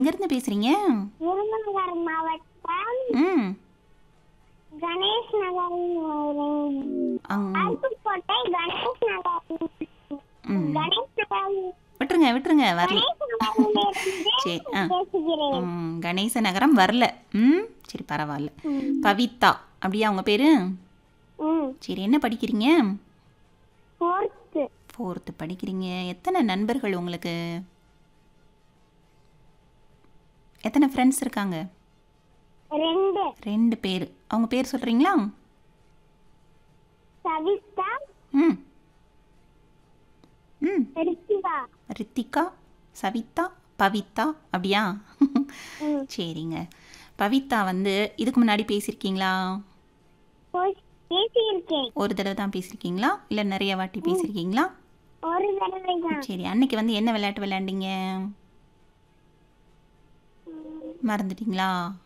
எங்கேருந்து பேசுகிறீங்க விருதுநகர் மாவட்டம் ம் கணேஷ் நகர் அங் அருப்புக்கோட்டை கணேஷ் நகர் ம் கணேஷ் நகர் விட்டுருங்க விட்டுருங்க வரல கணேஷ் நகரிலிருந்து சரி ஆ பேசுகிறேன் ம், கணேச நகரம் வரல ம் சரி பரவாயில்ல பவிதா அப்படியா உங்கள் பேர் ம் சரி என்ன படிக்கிறீங்க ஃபோர்த்து ஃபோர்த்து படிக்கிறீங்க எத்தனை நண்பர்கள் உங்களுக்கு எத்தனை ஃப்ரெண்ட்ஸ் இருக்காங்க ரெண்டு ரெண்டு பேர் அவங்க பேர் சொல்கிறீங்களா சவிதா ம் ம் ரித்திகா ரித்திகா சவிதா பவிதா அப்படியா ம் சரிங்க பவிதா வந்து இதுக்கு முன்னாடி பேசியிருக்கீங்களா போய் பேசியிருக்கேன் ஒரு தடவை தான் பேசியிருக்கீங்களா இல்லை நிறைய வாட்டி பேசியிருக்கீங்களா ஒரு தடவை தான் சரி அன்னைக்கு வந்து என்ன விளையாட்டு விளையாண்டீங்க மறந்துட்டீங்களா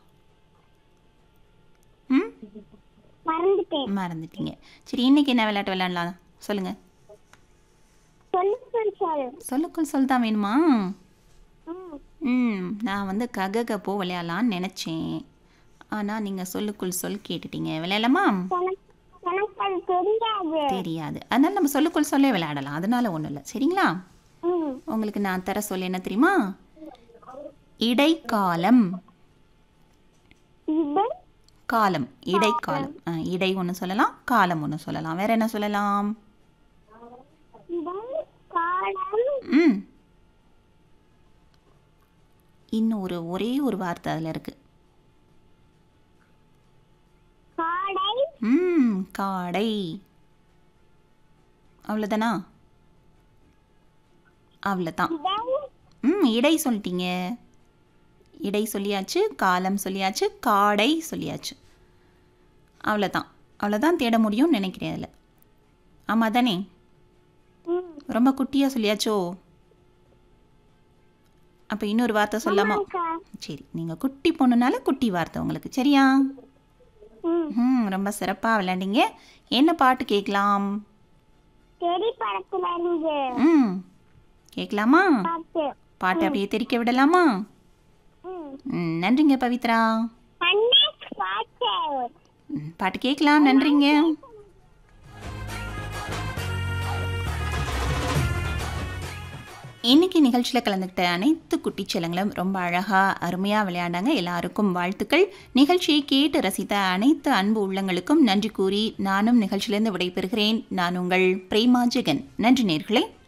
ம் மறந்துட்டேன் மறந்துட்டீங்க சரி இன்னைக்கு என்ன விளையாட்டு விளையாடலாம் சொல்லுங்க சொல்லு சொல் சொல்லுக்குள் சொல் தான் வேணுமா ம் ம் நான் வந்து கக போ விளையாடலான்னு நினச்சேன் ஆனால் நீங்கள் சொல்லுக்குள் சொல் கேட்டுட்டீங்க விளையாடலாமா எனக்கு எனக்கு அது தெரியாது தெரியாது அதனால நம்ம சொல்லுக்குள் சொல்லே விளையாடலாம் அதனால ஒன்றும் இல்லை சரிங்களா ம் உங்களுக்கு நான் தர சொல்ல என்ன தெரியுமா இடைக்காலம் இது காலம் இடைக்காலம் ஆ, இடை ஒன்று சொல்லலாம் காலம் ஒன்று சொல்லலாம் வேற என்ன சொல்லலாம் இடம் காலம் ம் இன்னும் ஒரு ஒரே ஒரு வார்த்தை அதில் இருக்கு காடை ம் காடை அவ்வளோதானா அவ்வளோதான் இடம் ம் இடை சொல்லிட்டீங்க இடை சொல்லியாச்சு காலம் சொல்லியாச்சு காடை சொல்லியாச்சு அவ்வளோதான் அவ்வளோதான் தேட முடியும்னு நினைக்கிறேன் அதில் ஆமாம் தானே ம் ரொம்ப குட்டியாக சொல்லியாச்சோ அப்போ இன்னொரு வார்த்தை சொல்லாமா அக்கா சரி நீங்கள் குட்டி பொண்ணுனால குட்டி வார்த்தை உங்களுக்கு சரியா ம் ம் ரொம்ப சிறப்பாக விளையாண்டீங்க என்ன பாட்டு கேட்கலாம் தெரி படத்துல இருந்து ம் கேட்கலாமா பாட்டு பாட்டு அப்படியே தெரிக்க விடலாமா ம் ம் நன்றிங்க பவித்ரா அண்ணா பாட்டு ம், பாட்டு கேட்கலாம் நன்றிங்க இன்னைக்கு நிகழ்ச்சியில் கலந்துக்கிட்ட அனைத்து குட்டிச் செல்லங்களும் ரொம்ப அழகாக அருமையாக விளையாண்டாங்க எல்லாருக்கும் வாழ்த்துக்கள் நிகழ்ச்சியை கேட்டு ரசித்த அனைத்து அன்பு உள்ளங்களுக்கும் நன்றி கூறி நானும் நிகழ்ச்சியிலிருந்து விடைபெறுகிறேன் நான் உங்கள் பிரேமா ஜெகன் நன்றி நேர்களே